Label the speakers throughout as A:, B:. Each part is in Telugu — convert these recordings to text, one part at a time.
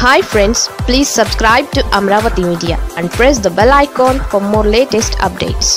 A: hi friends please subscribe to Amaravathi media and press the bell icon for more latest updates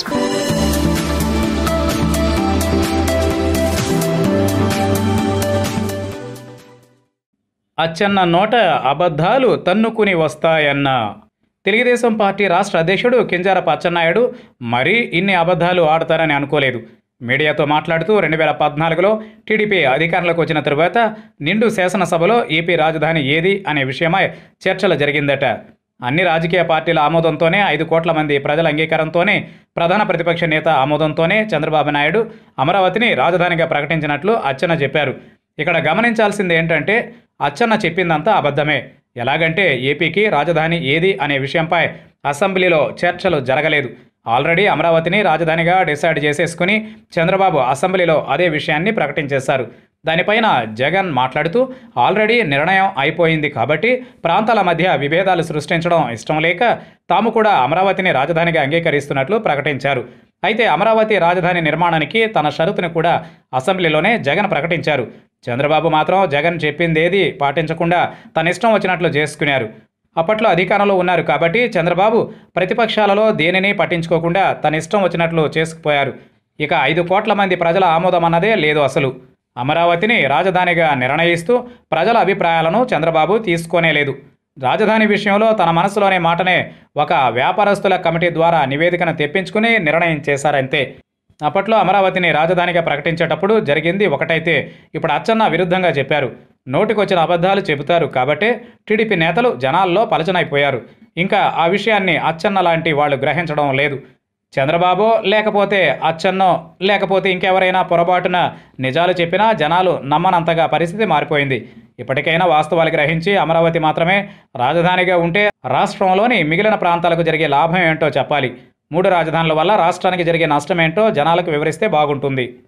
B: Atchanna నోట అబద్ధాలు తన్నుకుని వస్తాయన్న తెలుగుదేశం పార్టీ రాష్ట్ర అధ్యక్షుడు కింజారపు అచ్చెన్నాయుడు మరీ ఇన్ని అబద్ధాలు ఆడతారని అనుకోలేదు మీడియాతో మాట్లాడుతూ రెండు వేల పద్నాలుగులో టీడీపీ అధికారంలోకి వచ్చిన తరువాత నిండు శాసనసభలో ఏపీ రాజధాని ఏది అనే విషయమై చర్చలు జరిగిందట అన్ని రాజకీయ పార్టీల ఆమోదంతోనే ఐదు కోట్ల మంది ప్రజల అంగీకారంతోనే ప్రధాన ప్రతిపక్ష నేత ఆమోదంతోనే చంద్రబాబు నాయుడు అమరావతిని రాజధానిగా ప్రకటించినట్లు అచ్చెన్న చెప్పారు ఇక్కడ గమనించాల్సింది ఏంటంటే అచ్చెన్న చెప్పిందంతా అబద్ధమే ఎలాగంటే ఏపీకి రాజధాని ఏది అనే విషయంపై అసెంబ్లీలో చర్చలు జరగలేదు ఆల్రెడీ అమరావతిని రాజధానిగా డిసైడ్ చేసేసుకుని చంద్రబాబు అసెంబ్లీలో అదే విషయాన్ని ప్రకటించేశారు దానిపైన జగన్ మాట్లాడుతూ ఆల్రెడీ నిర్ణయం అయిపోయింది కాబట్టి ప్రాంతాల మధ్య విభేదాలు సృష్టించడం ఇష్టం లేక తాము కూడా అమరావతిని రాజధానిగా అంగీకరిస్తున్నట్లు ప్రకటించారు అయితే అమరావతి రాజధాని నిర్మాణానికి తన షరతును కూడా అసెంబ్లీలోనే జగన్ ప్రకటించారు చంద్రబాబు మాత్రం జగన్ చెప్పిందేది పాటించకుండా తన ఇష్టం వచ్చినట్లు చేసుకున్నారు అప్పట్లో అధికారంలో ఉన్నారు కాబట్టి చంద్రబాబు ప్రతిపక్షాలలో దేనిని పట్టించుకోకుండా తన ఇష్టం వచ్చినట్లు చేసుకుపోయారు ఇక ఐదు కోట్ల మంది ప్రజల ఆమోదం అన్నదే లేదు అసలు అమరావతిని రాజధానిగా నిర్ణయిస్తూ ప్రజల అభిప్రాయాలను చంద్రబాబు తీసుకోనే లేదు రాజధాని విషయంలో తన మనసులోనే మాటనే ఒక వ్యాపారస్తుల కమిటీ ద్వారా నివేదికను తెప్పించుకుని నిర్ణయం చేశారంతే అప్పట్లో అమరావతిని రాజధానిగా ప్రకటించేటప్పుడు జరిగింది ఒకటైతే ఇప్పుడు అచ్చన్న విరుద్ధంగా చెప్పారు నోటికొచ్చిన అబద్ధాలు చెబుతారు కాబట్టే టీడీపీ నేతలు జనాల్లో పలచనైపోయారు ఇంకా ఆ విషయాన్ని అచ్చన్న లాంటి వాళ్ళు గ్రహించడం లేదు చంద్రబాబు లేకపోతే అచ్చన్నో లేకపోతే ఇంకెవరైనా పొరపాటున నిజాలు చెప్పినా జనాలు నమ్మనంతగా పరిస్థితి మారిపోయింది ఇప్పటికైనా వాస్తవాలు గ్రహించి అమరావతి మాత్రమే రాజధానిగా ఉంటే రాష్ట్రంలోని మిగిలిన ప్రాంతాలకు జరిగే లాభం ఏంటో చెప్పాలి మూడు రాజధానుల వల్ల రాష్ట్రానికి జరిగే నష్టం ఏంటో జనాలకు వివరిస్తే బాగుంటుంది